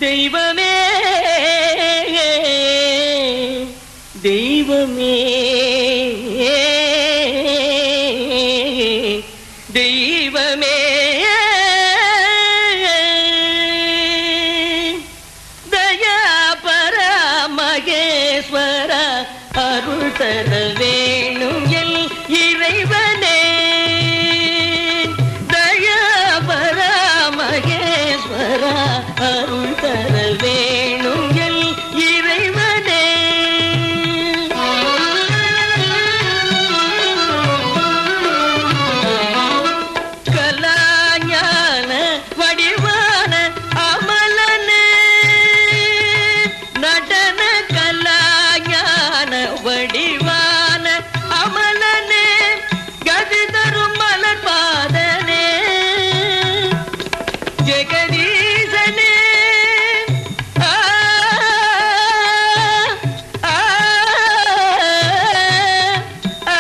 தெய்வமே தெய்வமே தெய்வமே தயாபர மகேஸ்வர அருள் தர வேணும் எல் இறைவனே தயாபர மகேஸ்வர அருள் தர வேணும் எல் இறைவனே கலாஞான வடிவான அமலனே நடன கலாஞான வடிவான அமலனே கதி தரும் மலர் பாதனே ஜெகதீசனே ஆ, ஆ, ஆ,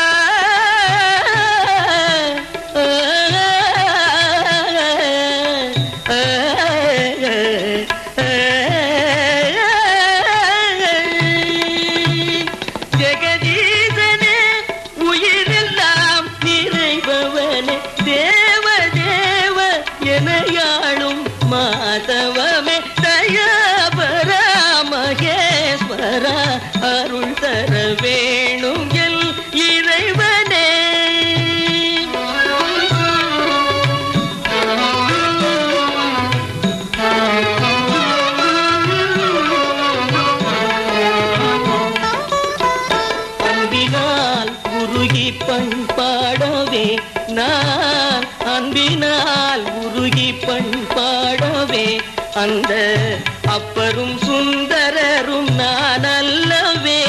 ஜெகதீசனே உயிரெல்லாம் நிறைபவனே தேவ தேவ எனையாளும் மாதவமே தயாபர மகேஸ்வர அருள் தர வேணும் எல் இறைவனே அன்பினால் உருகி பண்பாடவே நான் அன்பினால் உருகி பண்பாடவே அந்த அப்பரும் சுந்தரரும் நான் அல்லவே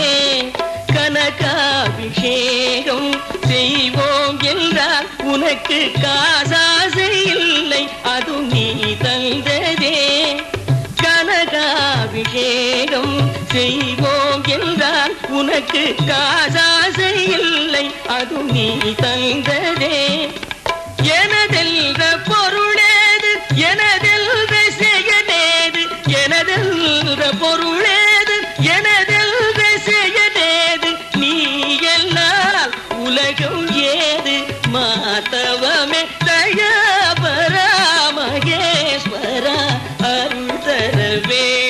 கனகாபிஷேகம் செய்வோம் என்றால் உனக்கு காசாசை இல்லை அது நீ தந்ததே கனகாபிஷேகம் செய்வோம் என்றால் உனக்கு காசாசை இல்லை அது நீ தந்ததே எனதெல்ற பொருளேது எனதெல்ற செயலேது எனதெல்ற பொருளேது எனதெல்ற செயலேது நீ எல்லாம் உலகம் ஏது மாதவமே தயாபரா மகேஸ்வரா அருள் தரவே